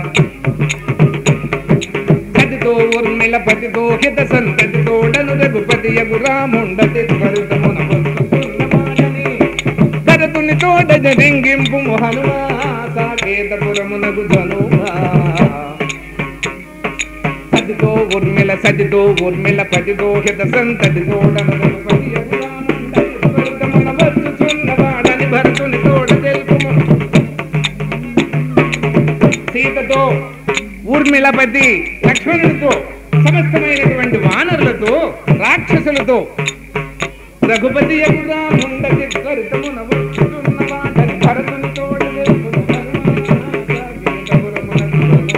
కటితో ఊర్మిళ పతితో హిత సంతటితోడను రఘుపతి యగు రాముండతి త్వరితమున వస్తున్నవాడని కరతుని తోట జరింగింపు హనుమా సాకేతపురమునకు జనుమా సతితో ఊర్మిళ సతితో ఊర్మిళ పతితో హిత సంతటి తోడను రఘుపతి యగు రాముండతి త్వరితమున వస్తున్నవాడని భరతుని తోడ తెలుపుము సీతతో ఊర్మిళపతి లక్ష్మణుడితో సమస్తమైనటువంటి వానరులతో రాక్షస మనసులతో రఘుపతి ఎగురాముండ చిత్వరితమున వచ్చుచున్నవాడని భరతుని తోడు వెలుపును హనుమాన్.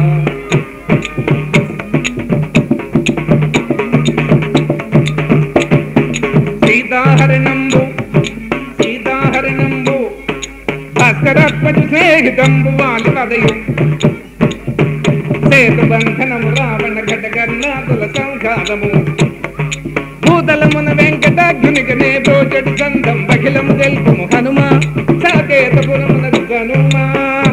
సీతాహరణంబు సీతాహరణంబు భాస్కరాత్మజు స్నేహితంబు వాలి పదయు సేతు బంధనము రావణ ఘటకర్ణాదుల సంఘాతము భూతలమున వెంకటాగ్నికనే బ్రోచడు సంధం బకిలము తెలుపుము హనుమ సాకేతపురమున గనుమా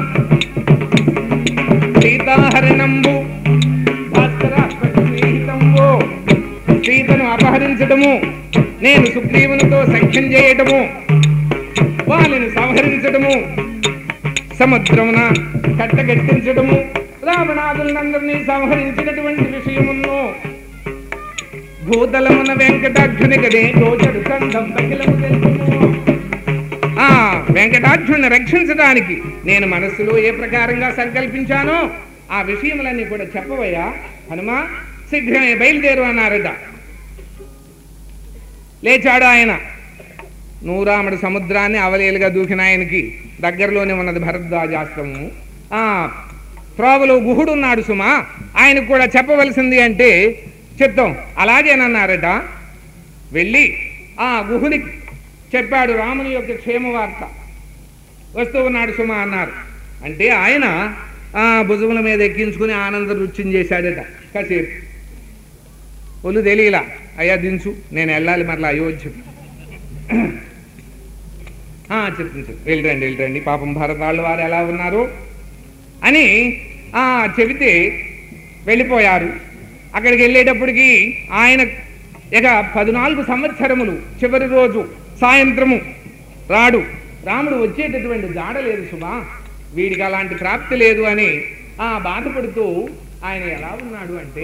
సీతాహరణంబు భాస్కరాత్మజు స్నేహితంబు సీతను అపహరించడము నేను సుగ్రీవునితో సఖ్యం చేయటము వాళ్ళని సంహరించడము సముద్రమున కట్టగట్టించడము రావణాదులందరినీ సంహరించినటువంటి విషయమును భూతలమున వెంకటాక్షుని గదే గోచడు కంఠం బకిలము తెలుపుము. ఆ వెంకటాక్షుని రక్షించడానికి నేను మనస్సులో ఏ ప్రకారంగా సంకల్పించానో ఆ విషయములన్నీ కూడా చెప్పవయ్యా హనుమా శీఘ్రమే బయలుదేరు అన్నారట లేచాడు ఆయన నూరామడు సముద్రాన్ని అవలేలుగా దూకిన ఆయనకి దగ్గరలోనే ఉన్నది భరద్వాజాశ్రమము ఆ త్రోవలో గుహుడున్నాడు సుమా ఆయనకు కూడా చెప్పవలసింది అంటే చెప్తాం అలాగేనన్నారట వెళ్ళి ఆ గుహునికి చెప్పాడు రాముని యొక్క క్షేమ వార్త వస్తూ ఉన్నాడు సుమా అన్నారు అంటే ఆయన ఆ భుజముల మీద ఎక్కించుకుని ఆనంద నృత్యం చేశాడట కాసేపు ఒళ్ళు తెలియలా అయ్యా దించు నేను వెళ్ళాలి మరలా అయోధ్యకు ఆ, చెప్తుంది చెప్పు వెళ్ళరండి వెళ్ళరండి పాపం భారతాళ్ళు వారు ఎలా ఉన్నారు అని ఆ చెబితే వెళ్ళిపోయారు అక్కడికి వెళ్ళేటప్పటికి ఆయన ఇక పద్నాలుగు సంవత్సరములు చివరి రోజు సాయంత్రము రాడు రాముడు వచ్చేటటువంటి జాడ లేదు సుమా వీడికి అలాంటి ప్రాప్తి లేదు అని ఆ బాధపడుతూ ఆయన ఎలా ఉన్నాడు అంటే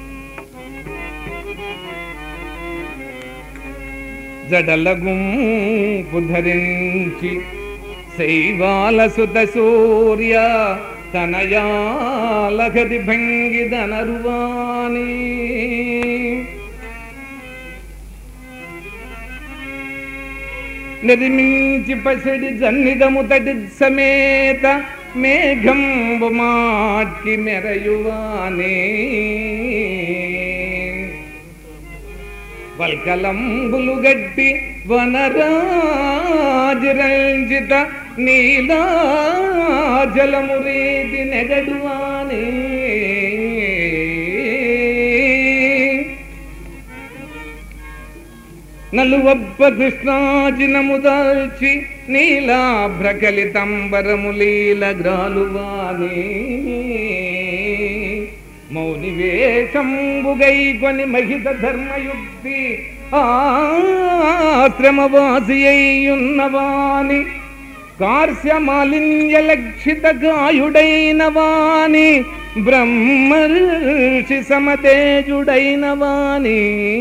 జడలగుంపు ధరించి శైవాల సుత సూర్య తనయాలగది భంగిదనరువాని నిర్మించి పసిడి జన్నిదము తటి సమేత మేఘంబు మాట్కి మెరయువానే వల్కలంబులు గట్టి వనరాజిరంజిత నీలాజలము రేటి నెగడువానే నలువబ్బ కృష్ణాజినము దాల్చి నీలాభ్రకలితంబరము లీల గ్రాలువానే మౌని వేషంబుగై కొని మహిత ధర్మయుక్తి ఆశ్రమవాసి అయ్యున్నవాని కార్స్య మాలిన్య లక్షిత గాయుడైన వాని బ్రహ్మర్షి సమతేజుడైన వాని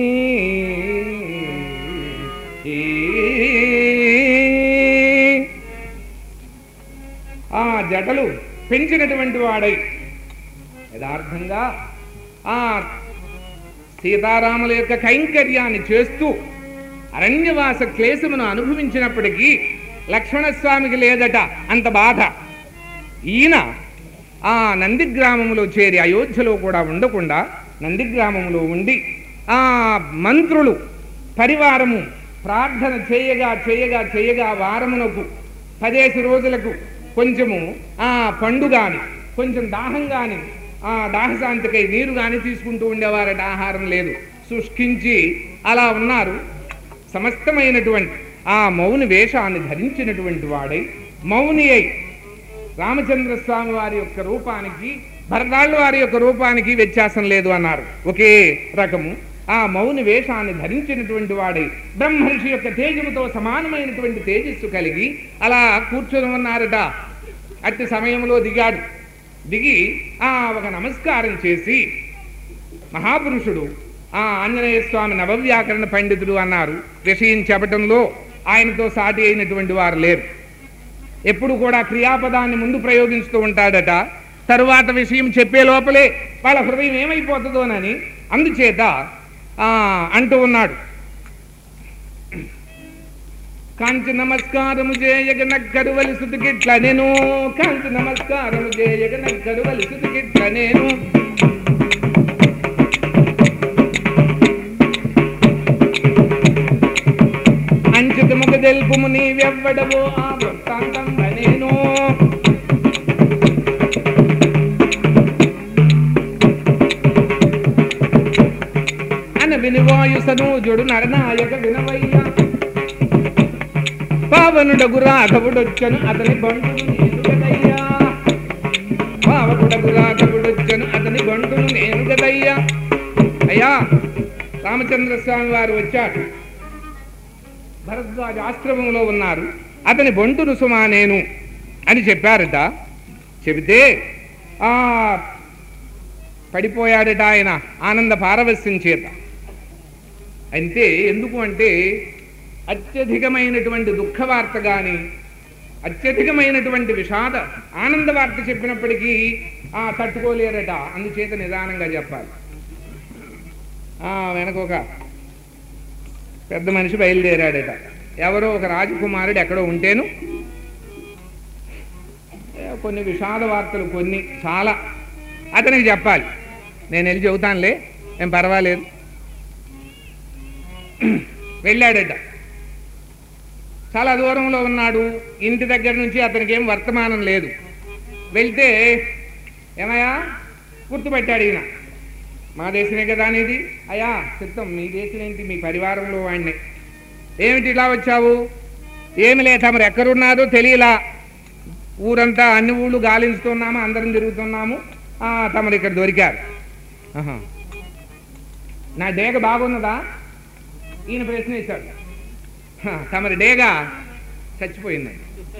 ఆ జటలు పెంచినటువంటి వాడై యథార్థంగా ఆ సీతారాముల యొక్క కైంకర్యాన్ని చేస్తూ అరణ్యవాస క్లేశమును అనుభవించినప్పటికీ లక్ష్మణస్వామికి లేదట అంత బాధ ఈయన ఆ నందిగ్రామంలో చేరి అయోధ్యలో కూడా ఉండకుండా నందిగ్రామంలో ఉండి ఆ మంత్రులు పరివారము ప్రార్థన చేయగా చేయగా చేయగా వారమునకు పదేసి రోజులకు కొంచెము ఆ పండు గాని కొంచెం దాహం గాని ఆ దాహశాంతికై నీరు గాని తీసుకుంటూ ఉండేవారట ఆహారం లేదు శుష్కించి అలా ఉన్నారు సమస్తమైనటువంటి ఆ మౌని వేషాన్ని ధరించినటువంటి వాడై మౌని అయి రామచంద్ర స్వామి వారి యొక్క రూపానికి భరతాళ్ళు వారి యొక్క రూపానికి వ్యత్యాసం లేదు అన్నారు ఒకే రకము ఆ మౌని వేషాన్ని ధరించినటువంటి వాడై బ్రహ్మర్షి యొక్క తేజముతో సమానమైనటువంటి తేజస్సు కలిగి అలా కూర్చొని ఉన్నారట అట్టి సమయంలో దిగాడు దిగి ఆ ఒక నమస్కారం చేసి మహాపురుషుడు ఆ ఆంజనేయ స్వామి నవవ్యాకరణ పండితుడు అన్నారు విషయం చెప్పటంలో ఆయనతో సాటి అయినటువంటి వారు లేరు ఎప్పుడు కూడా క్రియాపదాన్ని ముందు ప్రయోగిస్తూ ఉంటాడట తరువాత విషయం చెప్పే లోపలే వాళ్ళ హృదయం ఏమైపోతుందోనని అందుచేత ఆ, అంటూ ఉన్నాడు కాంచి నమస్కారము చేయగ నక్కరువలి సుతికిట్ల నేను కాంచి నమస్కారము చేయగ నక్కరువలి సుతికిట్ల నేను అంచుతముకు తెలుపుము నీవెవ్వడవో ఆ వృత్తాంతం నేను అన వినివాయు సనూజుడు నరనాయక వినవయ్య పావనుడగు రాఘవుడొచ్చను అతని బంటును నేను గదయ్యా పావనుడగు రాఘవుడొచ్చను అతని బంటును నేను గదయ్యా అయ్యా రామచంద్ర స్వామి వారు వచ్చారు భరద్వాజ ఆశ్రమంలో ఉన్నారు అతని బొంటును సుమా నేను అని చెప్పారట చెబితే ఆ పడిపోయాడట ఆయన ఆనంద పారవస్యం చేత అంటే ఎందుకు అంటే అత్యధికమైనటువంటి దుఃఖ వార్త కానీ అత్యధికమైనటువంటి విషాద ఆనంద వార్త చెప్పినప్పటికీ ఆ తట్టుకోలేరట అందుచేత నిదానంగా చెప్పాలి ఆ వెనక ఒక పెద్ద మనిషి బయలుదేరాడట ఎవరో ఒక రాజకుమారుడు ఎక్కడో ఉంటేను ఏ, కొన్ని విషాద వార్తలు కొన్ని చాలా అతనికి చెప్పాలి నేను వెళ్ళి చెబుతానులే ఏం పర్వాలేదు వెళ్ళాడట చాలా దూరంలో ఉన్నాడు ఇంటి దగ్గర నుంచి అతనికి ఏం వర్తమానం లేదు వెళ్తే ఏమయ్యా గుర్తుపెట్టాడు ఈయన మా దేశమే కదా అనేది అయ్యా చిత్తం మీ దేశం ఏంటి మీ పరివారంలో వాడిని ఏమిటి ఇలా వచ్చావు ఏమి లే తమరు ఎక్కడున్నారో తెలియలా ఊరంతా అన్ని ఊళ్ళు గాలించుతున్నాము అందరం తిరుగుతున్నాము ఆ, తమరు ఇక్కడ దొరికారు ఆహా. నా డేగ బాగున్నదా ఈయన ప్రశ్న వేశాడు "హ, తమరి డేగ చచ్చిపోయిందండి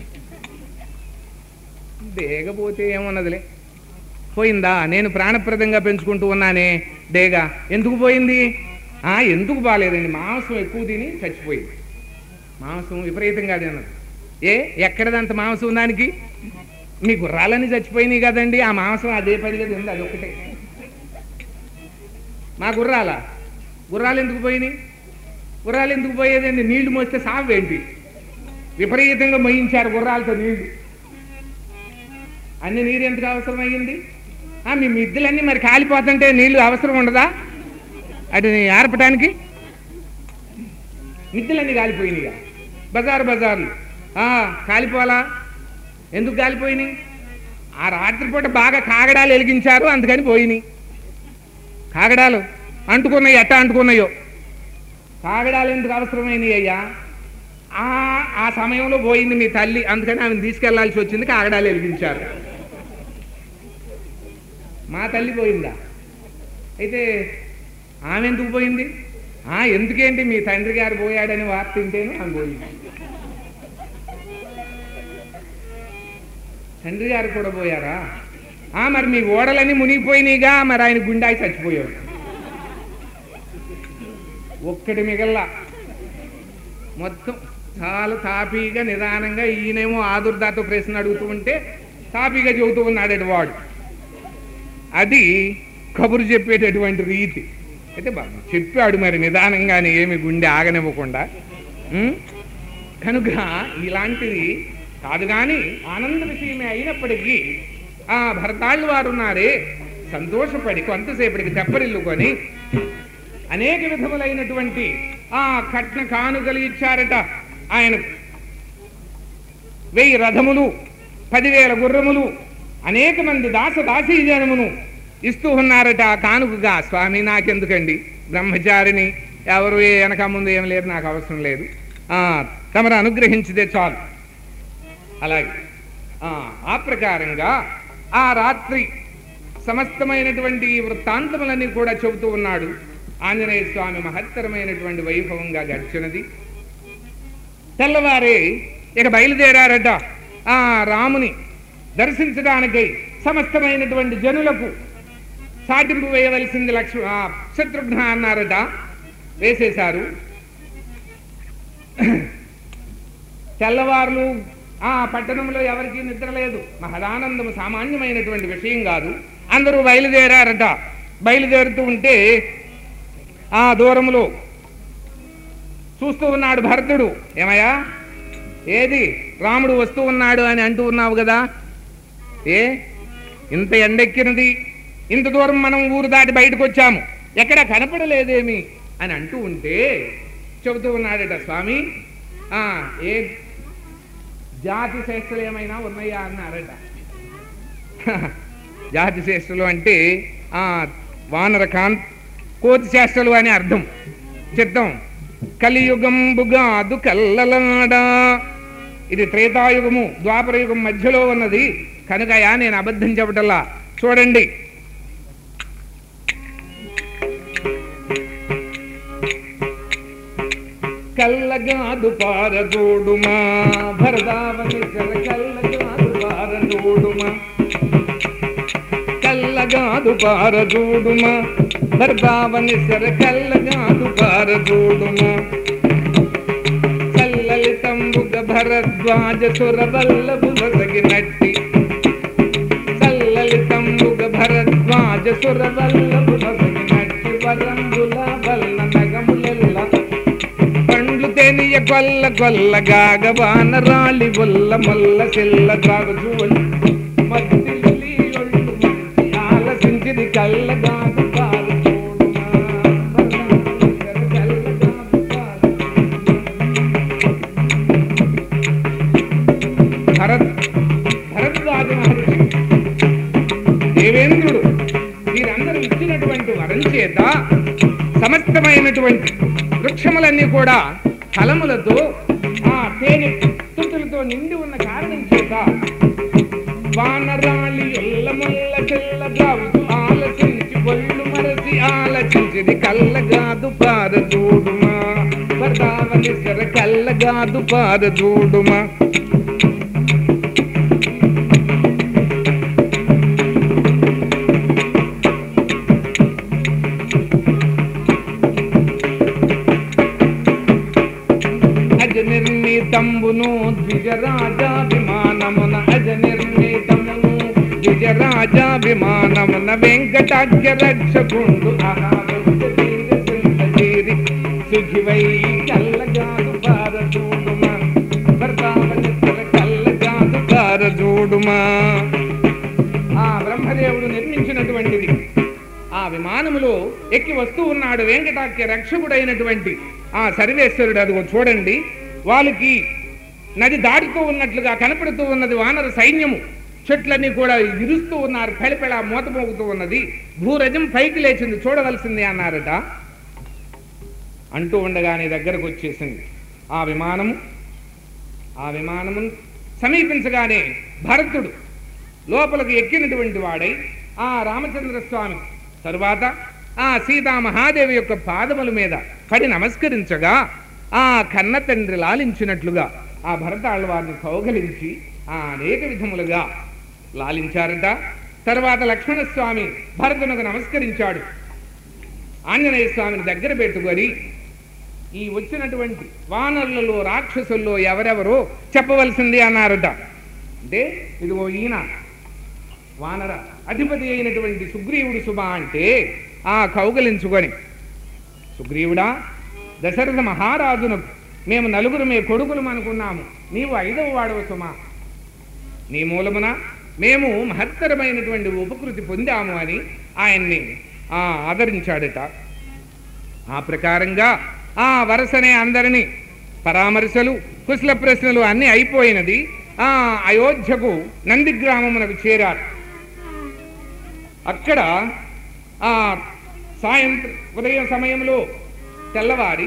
డేగ పోతే ఏమున్నదిలే పోయిందా నేను ప్రాణప్రదంగా పెంచుకుంటూ ఉన్నానే డేగా ఎందుకు పోయింది ఆ ఎందుకు బాగాలేదండి మాంసం ఎక్కువ తిని చచ్చిపోయింది మాంసం విపరీతంగా తిన్నది ఏ ఎక్కడదంత మాంసం దానికి మీ గుర్రాలన్నీ చచ్చిపోయినాయి కదండి ఆ మాంసం అదే పడిగా తింది అది ఒకటే మా గుర్రాల గుర్రాలు ఎందుకు పోయినాయి గుర్రాలు ఎందుకు పోయేదండి నీళ్లు మోస్తే సావేంటి విపరీతంగా మోయించారు గుర్రాలతో నీళ్లు అన్ని నీరు ఎందుకు అవసరం అయ్యింది ఆ, మీ మిద్దెలన్నీ మరి కాలిపోతుంటే నీళ్లు అవసరం ఉండదా అది ఆర్పటానికి మిద్దెలన్నీ కాలిపోయినాయిగా బజారు బజార్లు ఆ, కాలిపోవాలా ఎందుకు కాలిపోయినాయి ఆ రాత్రిపూట బాగా కాగడాలు వెలిగించారు అందుకని పోయినాయి కాగడాలు అంటుకున్నాయి ఎట్టా అంటుకున్నాయో కాగడాలు ఎందుకు అవసరమైనవి అయ్యా ఆ ఆ సమయంలో పోయింది మీ తల్లి అందుకని ఆమెను తీసుకెళ్లాల్సి వచ్చింది కాగడాలు వెలిగించారు మా తల్లి పోయిందా అయితే ఆమె ఎందుకు పోయింది ఆ ఎందుకేంటి మీ తండ్రి గారు పోయాడని వార్త వింటేను ఆమె పోయింది తండ్రి గారు కూడా పోయారా ఆ మరి మీ ఓడలన్నీ మునిగిపోయినాయిగా మరి ఆయన గుండాయి చచ్చిపోయాడు ఒక్కటి మిగల్లా మొత్తం చాలా తాపీగా నిదానంగా ఈయనేమో ఆదుర్దాతో ప్రశ్న అడుగుతూ ఉంటే తాపీగా చెబుతూ ఉన్నాడు వాడు అది కబురు చెప్పేటటువంటి రీతి అయితే బాబు చెప్పాడు మరి నిదానంగానే ఏమి గుండె ఆగనివ్వకుండా ఉం? కనుక ఇలాంటిది కాదు కానీ ఆనంద విషయమే అయినప్పటికీ ఆ భరతాళ్ళు వారు ఉన్నారే సంతోషపడి కొంతసేపటికి తెప్పరిల్లుకొని అనేక విధములైనటువంటి ఆ కట్న కానుకలు ఇచ్చారట ఆయన వెయ్యి రథములు పదివేల గుర్రములు అనేక మంది దాస దాసీ జనమును ఇస్తూ ఉన్నారట ఆ కానుకగా స్వామి నాకెందుకండి బ్రహ్మచారిని ఎవరు ఏ వెనక ముందు ఏం లేదు నాకు అవసరం లేదు ఆ, తమరు అనుగ్రహించితే చాలు అలాగే ఆ, ఆ ప్రకారంగా ఆ రాత్రి సమస్తమైనటువంటి ఈ వృత్తాంతములన్నీ కూడా చెబుతూ ఉన్నాడు ఆంజనేయ స్వామి మహత్తరమైనటువంటి వైభవంగా గడిచినది తెల్లవారే ఇక బయలుదేరారట ఆ రాముని దర్శించడానికై సమస్తమైనటువంటి జనులకు సాటింపు వేయవలసింది లక్ష్మ ఆ, శత్రుఘ్న అన్నారట వేసేశారు తెల్లవారులు ఆ పట్టణంలో ఎవరికీ నిద్ర లేదు మహదానందము సామాన్యమైనటువంటి విషయం కాదు అందరూ బయలుదేరారట బయలుదేరుతూ ఉంటే ఆ దూరములో చూస్తూ ఉన్నాడు భరతుడు ఏమయ్యా ఏది రాముడు వస్తూ ఉన్నాడు అని అంటూ ఉన్నావు కదా ఏ ఇంత ఎండెక్కినది ఇంత దూరం మనం ఊరు దాటి బయటకు వచ్చాము ఎక్కడ కనపడలేదేమి అని అంటూ ఉంటే చెబుతూ ఉన్నాడట స్వామి ఆ ఏ జాతి శ్రేష్టలు ఏమైనా ఉన్నాయా అన్నారట జాతి శ్రేష్టలు అంటే ఆ వానర కాంత్ కోతి చేష్టలు అని అర్థం చిత్తం కలియుగం బుగాదు కల్లలాడా ఇది త్రేతాయుగము ద్వాపరయుగం మధ్యలో ఉన్నది కనుకయా నేను అబద్ధం చెప్పటల్లా చూడండి కల్లగాదు పారదోడుమా భరదావని కల్లగాదు పారదోడుమా కల్లగాదు పారదోడుమా భరదావని సర కల్లగాదు పారదోడుమా సల్లలితంబుగ భరద్వాజ సురవల్లభు నట్టి సల్లలితంబుగ భరద్వాజ సురవల్లభు నట్టి వరంబుల వల్ల నగములెల్ల పండ్లు తేనియ కొల్ల కొల్ల గాగవాన రాళి వల్ల మల్ల సెల్ల త్రాగుచు మధ్యలి ఒళ్ళు మంచి ఆలసించిది కల్లగాదు పాలు చూడుమా. కల్లగాదు పాలు భరత్ భరద్వాజ మహర్షి దేవేంద్రుడు వీరందరూ ఇచ్చినటువంటి వరం చేత సమస్తమైనటువంటి వృక్షములన్నీ కూడా ఫలములతో ఆ తేనె తుట్టులతో నిండి ఉన్న కారణం చేత వానరాళి ఎల్లమల్ల చెల్లగావుతూ ఆలసించి ఒళ్ళు మరచి ఆలచించిది కల్లగాదు పారదూడుమా పరదావని సర కల్లగాదు పారదూడుమా అజ నిర్ణీతంబును ద్విజరాజాభిమానమున అజ నిర్ణీతమును ద్విజరాజాభిమానమున వెంకటాఖ్య రక్షకుండు ఆహారీ సుఖివై కల్లగాదు పారచూడుమా భర్తావనిస్తర కల్లగాదు పారచూడుమా ఆ బ్రహ్మదేవుడు నిర్మించినటువంటిది ఆ విమానములో ఎక్కి వస్తూ ఉన్నాడు వెంకటాఖ్య రక్షకుడైనటువంటి ఆ సర్వేశ్వరుడు అదిగో చూడండి వాళ్ళకి నది దాటుతూ ఉన్నట్లుగా కనపడుతూ ఉన్నది వానర సైన్యము చెట్లన్నీ కూడా ఇరుస్తూ ఉన్నారు పెళపెళ మూతమోగుతూ ఉన్నది భూరజం పైకి లేచింది చూడవలసింది అన్నారట అంటూ ఉండగానే దగ్గరకు వచ్చేసింది ఆ విమానము ఆ విమానము సమీపించగానే భరతుడు లోపలికి ఎక్కినటువంటి వాడై ఆ రామచంద్ర స్వామి తరువాత ఆ సీతా మహాదేవి యొక్క పాదముల మీద పడి నమస్కరించగా ఆ కన్న తండ్రి లాలించినట్లుగా ఆ భరతాళ్ళ వారిని కౌగలించి ఆ అనేక విధములుగా లాలించారట తర్వాత లక్ష్మణస్వామి భరతునకు నమస్కరించాడు ఆంజనేయ స్వామిని దగ్గర పెట్టుకొని ఈ వచ్చినటువంటి వానరులలో రాక్షసుల్లో ఎవరెవరో చెప్పవలసింది అన్నారట అంటే ఇదిగో ఈయన వానర అధిపతి అయినటువంటి సుగ్రీవుడు శుభ అంటే ఆ కౌగలించుకొని సుగ్రీవుడా దశరథ మహారాజునకు మేము నలుగురు మే కొడుకులు అనుకున్నాము నీవు ఐదవ వాడవ సుమా నీ మూలమున మేము మహత్తరమైనటువంటి ఉపకృతి పొందాము అని ఆయన్ని ఆ ఆదరించాడట ఆ ప్రకారంగా ఆ వరుసనే అందరినీ పరామర్శలు కుశల ప్రశ్నలు అన్నీ అయిపోయినది ఆ అయోధ్యకు నందిగ్రామమునకు చేరారు అక్కడ ఆ సాయంత్రం ఉదయం సమయంలో తెల్లవారి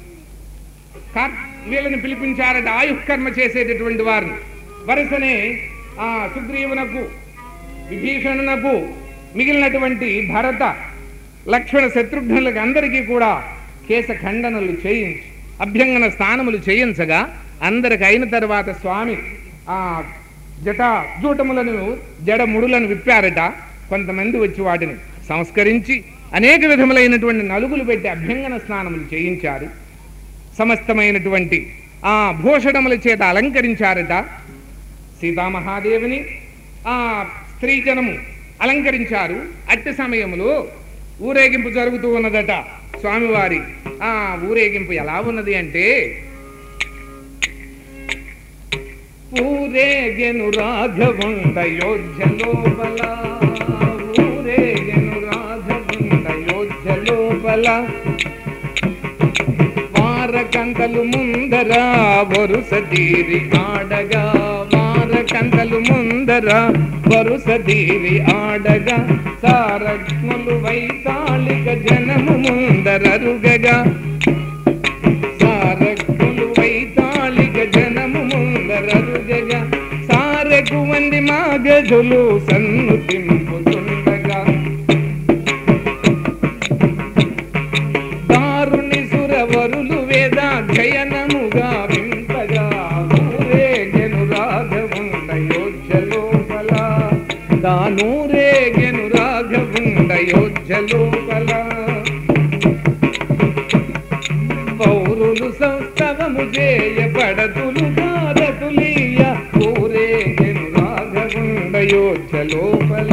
కా- వీళ్ళని పిలిపించారట ఆయుష్కర్మ చేసేటటువంటి వారిని వరుసనే ఆ సుగ్రీవునకు విభీషణునకు మిగిలినటువంటి భరత లక్ష్మణ శత్రుఘ్నులకు అందరికీ కూడా కేశ ఖండనలు చేయించి అభ్యంగన స్నానములు చేయించగా అందరికి అయిన తర్వాత స్వామి ఆ జట జూటములను జడముడులను విప్పారట కొంతమంది వచ్చి వాటిని సంస్కరించి అనేక విధములైనటువంటి నలుగులు పెట్టి అభ్యంగన స్నానములు చేయించారు సమస్తమైనటువంటి ఆ భూషణముల చేత అలంకరించారట సీతామహాదేవిని ఆ స్త్రీజనము అలంకరించారు అట్టి సమయంలో ఊరేగింపు జరుగుతూ ఉన్నదట స్వామివారి ఆ ఊరేగింపు ఎలా ఉన్నది అంటే ఊరేగెను రాఘవుండ యోధ్య లోపల ఊరేగెను రాఘవుండ యోధ్య లోపల వారకంతలు ముందర వరుస తీరి ఆడగా వారకంతలు ముందర వరుస తీరి ఆడగా సారజ్ఞులు వైతాళిక జనము ముందరరుగగా సారజ్ఞులు వైతాళిక జనము ముందరరుగగా సారెకు వంది మాగజులు సన్ను తింపుతుండగా దారుని సురవరులు వేదాధ్యయనముగా వింపగా ఊరేగెను రాఘవుండ యోధ్య లోపల దానూరేగెను రాఘవుండ యోధ్య లోపల పౌరులు సంస్తవము చేయబడతులు భారతులీయ ఊరేగెను రాఘవుండ యోధ్య లోపల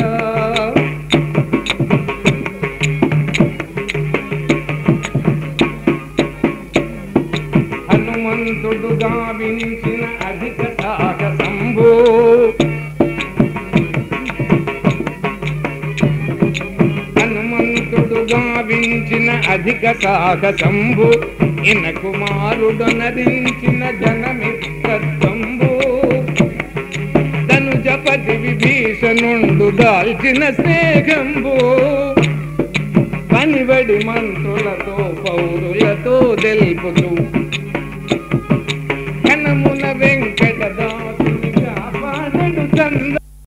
హనుమంతుడు గావించిన అధిక సాహసంబు హనుమంతుడు గావించిన అధిక సాహసంబు ఇన కుమారుడనరించిన జనమిత్రత్వంబు తను జపతి విభీషణుండు దాల్చిన స్నేహంబు పనిబడి మంత్రులతో పౌరులతో తెలుపుతూ